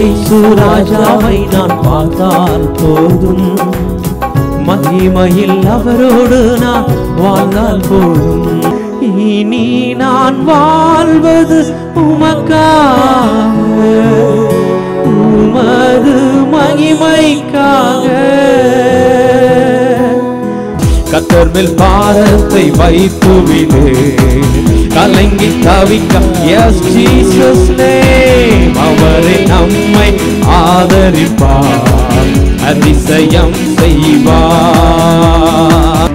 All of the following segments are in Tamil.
இயேசு ராஜாவை நான் பார்த்தால் போதும் மகிமையில் அவரோடு நான் வாழ்ந்தால் போதும் இனி நான் வாழ்வது உமக்காக உமது மகிமைக்காக கத்தர் மேல் பாரத்தை வைத்து விடு கலங்கி தவிக்க எஸ் ஜீசஸ் நேம் அவரே நம்மை ஆதரிப்பார் அதிசயம் செய்வார்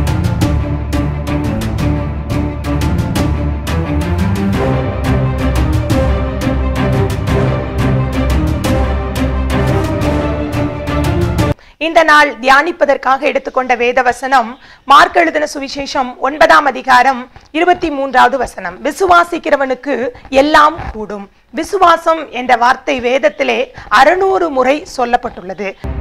இந்த நாள் தியானிப்பதற்காக எடுத்துக்கொண்ட வேத வசனம் மார்க் எழுதின சுவிசேஷம் ஒன்பதாம் அதிகாரம் இருபத்தி மூன்றாவது வசனம் விசுவாசிக்கிறவனுக்கு எல்லாம் கூடும் விசுவாசம் என்ற வார்த்தை வேதத்திலே அறுநூறு முறை சொல்லப்பட்டுள்ளது